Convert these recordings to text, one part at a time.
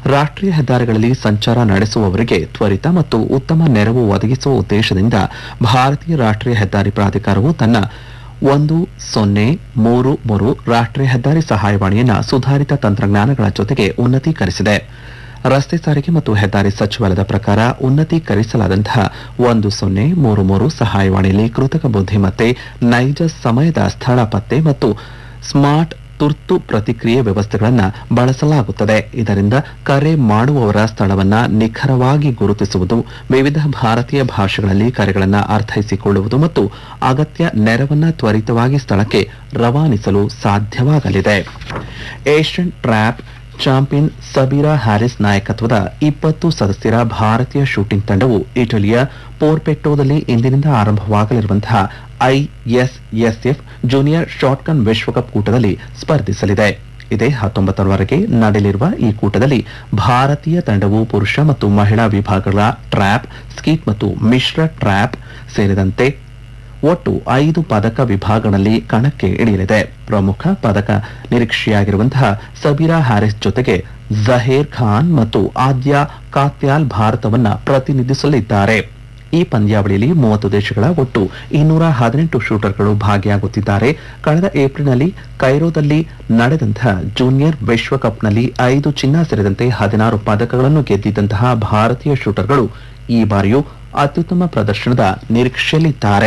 ರಾಷ್ಟ್ರೀಯ ಹೆದ್ದಾರಿಗಳಲ್ಲಿ ಸಂಚಾರ ನಡೆಸುವವರಿಗೆ ತ್ವರಿತ ಮತ್ತು ಉತ್ತಮ ನೆರವು ಒದಗಿಸುವ ಉದ್ದೇಶದಿಂದ ಭಾರತೀಯ ರಾಷ್ಟ್ರೀಯ ಹೆದ್ದಾರಿ ಪ್ರಾಧಿಕಾರವು ತನ್ನ ಒಂದು ಸೊನ್ನೆ ಮೂರು ಮೂರು ರಾಷ್ಟ್ರೀಯ ಹೆದ್ದಾರಿ ಸಹಾಯವಾಣಿಯನ್ನ ಸುಧಾರಿತ ತಂತ್ರಜ್ಞಾನಗಳ ಜೊತೆಗೆ ಉನ್ನತೀಕರಿಸಿದೆ ರಸ್ತೆ ಸಾರಿಗೆ ಮತ್ತು ಹೆದ್ದಾರಿ ಸಚಿವಾಲಯದ ಪ್ರಕಾರ ಉನ್ನತೀಕರಿಸಲಾದಂತಹ ಒಂದು ಸೊನ್ನೆ ಮೂರು ಮೂರು ಸಹಾಯವಾಣಿಯಲ್ಲಿ ಕೃತಕ ಬುದ್ಧಿಮತ್ತೆ ನೈಜ ಸಮಯದ ಸ್ಥಳ ಪತ್ತೆ ಮತ್ತು ಸ್ಮಾರ್ಟ್ ತುರ್ತು ಪ್ರತಿಕ್ರಿಯೆ ವ್ಯವಸ್ಥೆಗಳನ್ನು ಬಳಸಲಾಗುತ್ತದೆ ಇದರಿಂದ ಕರೆ ಮಾಡುವವರ ಸ್ಥಳವನ್ನ ನಿಖರವಾಗಿ ಗುರುತಿಸುವುದು ವಿವಿಧ ಭಾರತೀಯ ಭಾಷೆಗಳಲ್ಲಿ ಕರೆಗಳನ್ನು ಅರ್ಥೈಸಿಕೊಳ್ಳುವುದು ಮತ್ತು ಅಗತ್ಯ ನೆರವನ್ನ ತ್ವರಿತವಾಗಿ ಸ್ಥಳಕ್ಕೆ ರವಾನಿಸಲು ಸಾಧ್ಯವಾಗಲಿದೆ Asian trap champion Sabira Haris ನಾಯಕತ್ವದ ಇಪ್ಪತ್ತು ಸದಸ್ಯರ ಭಾರತೀಯ ಶೂಟಿಂಗ್ ತಂಡವು ಇಟಲಿಯ ಪೋರ್ಪೆಟ್ಟೋದಲ್ಲಿ ಇಂದಿನಿಂದ ಆರಂಭವಾಗಲಿರುವಂತಹ ಐಎಸ್ಎಸ್ಎಫ್ ಜೂನಿಯರ್ ಶಾಟ್ಗನ್ ವಿಶ್ವಕಪ್ ಕೂಟದಲ್ಲಿ ಸ್ಪರ್ಧಿಸಲಿದೆ ಇದೇ ಹತ್ತೊಂಬತ್ತರವರೆಗೆ ನಡೆಯಲಿರುವ ಈ ಕೂಟದಲ್ಲಿ ಭಾರತೀಯ ತಂಡವು ಪುರುಷ ಮತ್ತು ಮಹಿಳಾ ವಿಭಾಗಗಳ ಟ್ರ್ಯಾಪ್ ಸ್ಕೀಟ್ ಮತ್ತು ಮಿಶ್ರ ಟ್ರ್ಯಾಪ್ ಸೇರಿದಂತೆ ಒಟ್ಟು ಐದು ಪದಕ ವಿಭಾಗಗಳಲ್ಲಿ ಕಣಕ್ಕೆ ಇಳಿಯಲಿದೆ ಪ್ರಮುಖ ಪದಕ ನಿರೀಕ್ಷೆಯಾಗಿರುವಂತಹ ಸಬೀರಾ ಹ್ಯಾರಿಸ್ ಜೊತೆಗೆ ಜಹೇರ್ ಖಾನ್ ಮತ್ತು ಆದ್ಯ ಕಾತ್ಯಾಲ್ ಭಾರತವನ್ನ ಪ್ರತಿನಿಧಿಸಲಿದ್ದಾರೆ ಈ ಪಂದ್ಯಾವಳಿಯಲ್ಲಿ ಮೂವತ್ತು ದೇಶಗಳ ಒಟ್ಟು ಇನ್ನೂರ ಹದಿನೆಂಟು ಶೂಟರ್ಗಳು ಭಾಗಿಯಾಗುತ್ತಿದ್ದಾರೆ ಕಳೆದ ಏಪ್ರಿಲ್ನಲ್ಲಿ ಕೈರೋದಲ್ಲಿ ನಡೆದಂತಹ ಜೂನಿಯರ್ ವಿಶ್ವಕಪ್ನಲ್ಲಿ ಐದು ಚಿನ್ನ ಸೇರಿದಂತೆ ಹದಿನಾರು ಪದಕಗಳನ್ನು ಗೆದ್ದಿದ್ದಂತಹ ಭಾರತೀಯ ಶೂಟರ್ಗಳು ಈ ಬಾರಿಯೂ ಅತ್ಯುತ್ತಮ ಪ್ರದರ್ಶನದ ನಿರೀಕ್ಷೆಯಲ್ಲಿದ್ದಾರೆ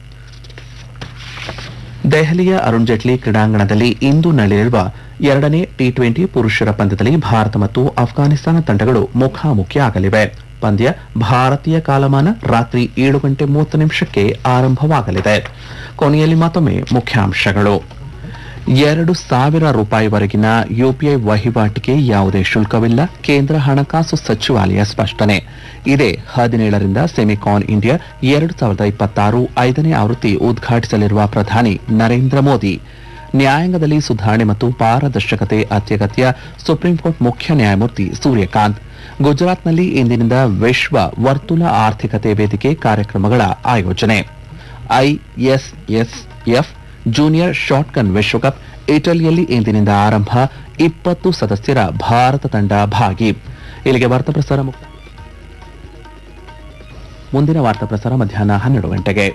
ದೆಹಲಿಯ ಅರುಣ್ ಜೇಟ್ಲಿ ಕ್ರೀಡಾಂಗಣದಲ್ಲಿ ಇಂದು ನಡೆಯಲಿರುವ ಎರಡನೇ ಟಿ ಟ್ವೆಂಟಿ ಪುರುಷರ ಪಂದ್ಯದಲ್ಲಿ ಭಾರತ ಮತ್ತು ಅಫ್ಘಾನಿಸ್ತಾನ ತಂಡಗಳು ಮುಖಾಮುಖಿಯಾಗಲಿವೆ ಪಂದ್ಯ ಭಾರತೀಯ ಕಾಲಮಾನ ರಾತ್ರಿ ಏಳು ಗಂಟೆ ಮೂವತ್ತು ನಿಮಿಷಕ್ಕೆ ಆರಂಭವಾಗಲಿದೆ ಕೊನೆಯಲ್ಲಿ ಮತ್ತೊಮ್ಮೆ ಮುಖ್ಯಾಂಶಗಳು ಎರಡು ಸಾವಿರ ರೂಪಾಯಿವರೆಗಿನ ಯುಪಿಐ ವಹಿವಾಟಿಗೆ ಯಾವುದೇ ಶುಲ್ಕವಿಲ್ಲ ಕೇಂದ್ರ ಹಣಕಾಸು ಸಚಿವಾಲಯ ಸ್ಪಷ್ಟನೆ ಇದೇ ಹದಿನೇಳರಿಂದ ಸೆಮಿಕಾನ್ ಇಂಡಿಯಾ ಎರಡು ಸಾವಿರದ ಇಪ್ಪತ್ತಾರು ಐದನೇ ಆವೃತ್ತಿ ಉದ್ಘಾಟಿಸಲಿರುವ ಪ್ರಧಾನಿ ನರೇಂದ್ರ ಮೋದಿ ನ್ಯಾಯಾಂಗದಲ್ಲಿ ಸುಧಾರಣೆ ಮತ್ತು ಪಾರದರ್ಶಕತೆ ಅತ್ಯಗತ್ಯ ಸುಪ್ರೀಂಕೋರ್ಟ್ ಮುಖ್ಯ ನ್ಯಾಯಮೂರ್ತಿ ಸೂರ್ಯಕಾಂತ್ ಗುಜರಾತ್ನಲ್ಲಿ ಇಂದಿನಿಂದ ವಿಶ್ವ ವರ್ತುಲ ಆರ್ಥಿಕತೆ ವೇದಿಕೆ ಕಾರ್ಯಕ್ರಮಗಳ ಆಯೋಜನೆ ಐಎಸ್ಎಸ್ಎಫ್ ಜೂನಿಯರ್ ಶಾಟ್ಗನ್ ವಿಶ್ವಕಪ್ ಇಟಲಿಯಲ್ಲಿ ಇಂದಿನಿಂದ ಆರಂಭ ಇಪ್ಪತ್ತು ಸದಸ್ಯರ ಭಾರತ ತಂಡ ಭಾಗಿ ಇಲ್ಲಿಗೆ ವಾರ್ತಾ ಪ್ರಸಾರ ಮುಕ್ತ ಮುಂದಿನ ವಾರ್ತಾ ಪ್ರಸಾರ ಮಧ್ಯಾಹ್ನ ಹನ್ನೆರಡು ಗಂಟೆಗೆ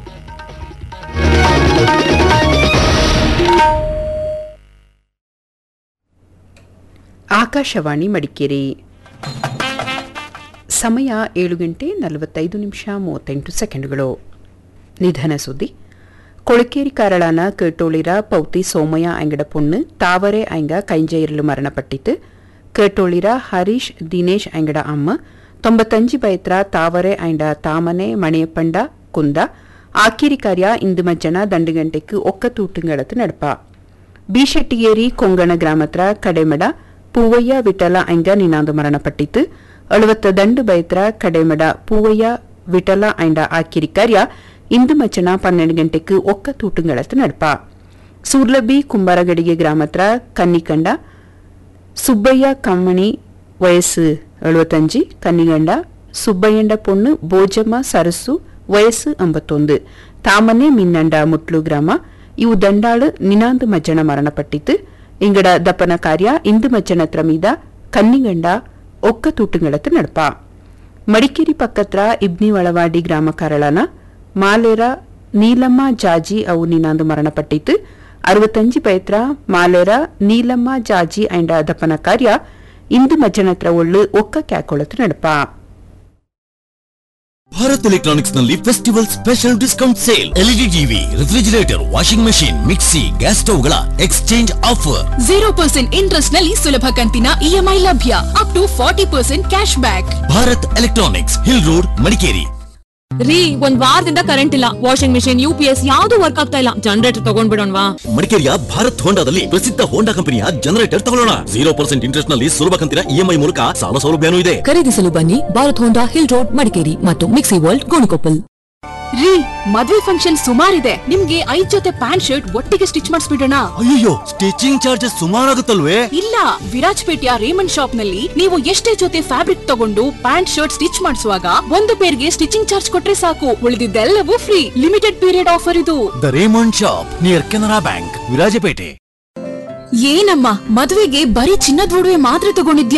ಆಕಾಶವಾಣಿ ಮಡಿಕೇರಿ ಸಮಯ ಏಳು ಗಂಟೆ ನಲವತ್ತೈದು ನಿಮಿಷ ಮೂವತ್ತೆಂಟು ಸೆಕೆಂಡುಗಳು ನಿಧನ ಸುದ್ದಿ ಕೊಳಕೇರಿ ಕಾರಳಾನ ಕೇಟೋಳಿರ ಪೌತಿ ಸೋಮಯ್ಯ ಅಂಗಡ ಪೊಣ್ಣು ತಾವರೆ ಅಂಗ ಕೈಂಜೈರಲು ಮರಣಪಟ್ಟಿತು ಕೇಟೋಳಿರ ಹರೀಶ್ ದಿನೇಶ್ ಅಂಗಡ ಅಮ್ಮ ತೊಂಬತ್ತಂಜಿ ಬೈತ್ರ ತಾವರೆ ಅಂಡ ತಾಮನೆ ಮಣಿಯಪ್ಪಂಡ ಕುಂದ ಆಕಿರಿ ಕಾರ್ಯ ಇಂದು ಮಜ್ಜನ ದಂಡುಗಂಟೆக்கு ಒಕ್ಕ ತೂಟುಗಳತ್ತು ನಡಪ ಬಿಶೆಟ್ಟಿಗೇರಿ ಕೊಂಗಣ ಗ್ರಾಮತ್ರ ಕಡೆಮಡ ಪೂವಯ್ಯ ವಿಠಲ ಅಂಗ ನಿನಾಂದು ಮರಣಪಟ್ಟಿತು ಅಳುವತ್ತ ದಂಡು ಬೈತ್ರ ಕಡೆಮಡ ಪೂವಯ್ಯ ವಿಠಲ ಅಂಡ ಆಕಿರಿ ಕಾರ್ಯ ಇಂದು ಮಚ್ಚನ ಪನ್ನೆರಡು ಗಂಟೆக்கு ಒಕ್ಕ ತೂಟುಗಳತ್ತು ನಡಪ ಸೂರ್ಲಬಿ ಕುಂಬಾರಗಡಿಗೆ ಗ್ರಾಮತ್ರ ಕನ್ನಿಕಂಡ ಸುಬ್ಬಯ್ಯ ಕಮ್ಮಣಿ ವಯಸ್ಸು ಎಳುವತ್ತಂಜಿ ಕನ್ನಿಗಂಡ ಸುಬ್ಬಯ್ಯಂಡ ಪೊಣ್ಣು ಬೋಜಮ್ಮ ಸರಸ್ಸು ವಯಸ್ಸು ಅಂಬತ್ತೊಂದು ತಾಮನೆ ಮಿನ್ನಂಡ ಮುಟ್ಲು ಗ್ರಾಮ ಇವು ದಂಡಾಳು ನಿನಾಂದು ಮಜ್ಜನ ಮರಣಪಟ್ಟಿತು ಇಂಗಡ ದಪನ ಕಾರ್ಯ ಇಂದು ಮಜ್ಜನತ್ರ ಮೀದ ಕನ್ನಿಗಂಡ ಒಕ್ಕ ತೂಟುಗಳತ್ತು ನಡಪ ಮಡಿಕೇರಿ ಪಕ್ಕತ್ರ ಇಬ್ನಿ ಒಳವಾಡಿ ಗ್ರಾಮ ಕಾರಳನ ಮಾಲೇರ ನೀಲಮ್ಮ ಜಾಜಿ ಅವು ನಿನಾಂದು ಮರಣಪಟ್ಟಿತು ಅರವತ್ತಂಜಿ ಪೈತ್ರ ಮಾಲೇರ ನೀಲಮ್ಮ ಜಾಜಿ ಅಂಡ ದಪನ ಕಾರ್ಯ ಇಂದು ಮಜ್ಜನತ್ರ ಒಳ್ಳು ಒಕ್ಕ ಕ್ಯಾಕೊಳತು ನಡಪ ಭಾರತ್ ಎಲೆಕ್ಟ್ರಾನಿಕ್ಸ್ ನಲ್ಲಿ festival special discount sale LED TV refrigerator washing machine mixie gas ಸ್ಟವ್ಗಳ exchange offer zero percent interest ನಲ್ಲಿ ಸುಲಭ ಕಂತಿನ ಇಎಂಐ ಲಭ್ಯ up to forty percent cash back Bharat electronics hill road Madikeri ರೀ ಒಂದ್ ವಾರದಿಂದ ಕರೆಂಟ್ ಇಲ್ಲ washing machine U P S ಯಾವ್ದು ವರ್ಕ್ ಆಗ್ತಾ ಇಲ್ಲ ಜನರೇಟರ್ ತಗೊಂಡ್ಬಿಡೋಣವಾ ಮಡಿಕೇರಿಯ ಭಾರತ್ ಹೋಂಡಾದಲ್ಲಿ ಪ್ರಸಿದ್ಧ ಹೋಂಡಾ ಕಂಪನಿಯ ಜನರೇಟರ್ ತಗೊಳ್ಳೋಣ ಜೀರೋ ಪರ್ಸೆಂಟ್ ಇಂಟ್ರೆಸ್ಟ್ ನಲ್ಲಿ ಸುಲಭ ಕಂತಿನ ಇಎಂಐ ಮೂಲಕ ಸಾಲ ಸೌಲಭ್ಯನೂ ಇದೆ ಖರೀದಿಸಲು ಬನ್ನಿ Bharat Honda hill road Madikeri ಮತ್ತು ಮಿಕ್ಸಿ ವರ್ಲ್ಡ್ ಗೋಣಿಕೊಪ್ಪಲ್ ರೀ ಮದ್ವೆ ಫಂಕ್ಷನ್ ಸುಮಾರಿದೆ ನಿಮ್ಗೆ ಐದ್ ಜೊತೆ ಪ್ಯಾಂಟ್ ಶರ್ಟ್ ಒಟ್ಟಿಗೆ ಸ್ಟಿಚ್ ಮಾಡಿಸ್ಬಿಡೋಣ ಅಯ್ಯೋ ಸ್ಟಿಚಿಂಗ್ ಚಾರ್ಜಸ್ ಸುಮಾರಾಗುತ್ತಲ್ವೇ ಇಲ್ಲ ವಿರಾಜ್ಪೇಟೆಯ ರೇಮಂಡ್ ಶಾಪ್ ನಲ್ಲಿ ನೀವು ಎಷ್ಟೇ ಜೊತೆ ಫ್ಯಾಬ್ರಿಕ್ ತಗೊಂಡು ಪ್ಯಾಂಟ್ ಶರ್ಟ್ ಸ್ಟಿಚ್ ಮಾಡಿಸುವಾಗ ಒಂದು ಪೇರ್ಗೆ ಸ್ಟಿಚಿಂಗ್ ಚಾರ್ಜ್ ಕೊಟ್ರೆ ಸಾಕು ಉಳಿದಿದ್ದೆಲ್ಲವೂ ಫ್ರೀ ಲಿಮಿಟೆಡ್ ಪೀರಿಯಡ್ ಆಫರ್ ಇದು the Raymond shop near Canara bank Virajpet ಏನಮ್ಮ ಮದ್ವೆಗೆ ಬರೀ ಚಿನ್ನದ ಒಡವೆ ಮಾತ್ರ ತಗೊಂಡಿದ್ಯಾ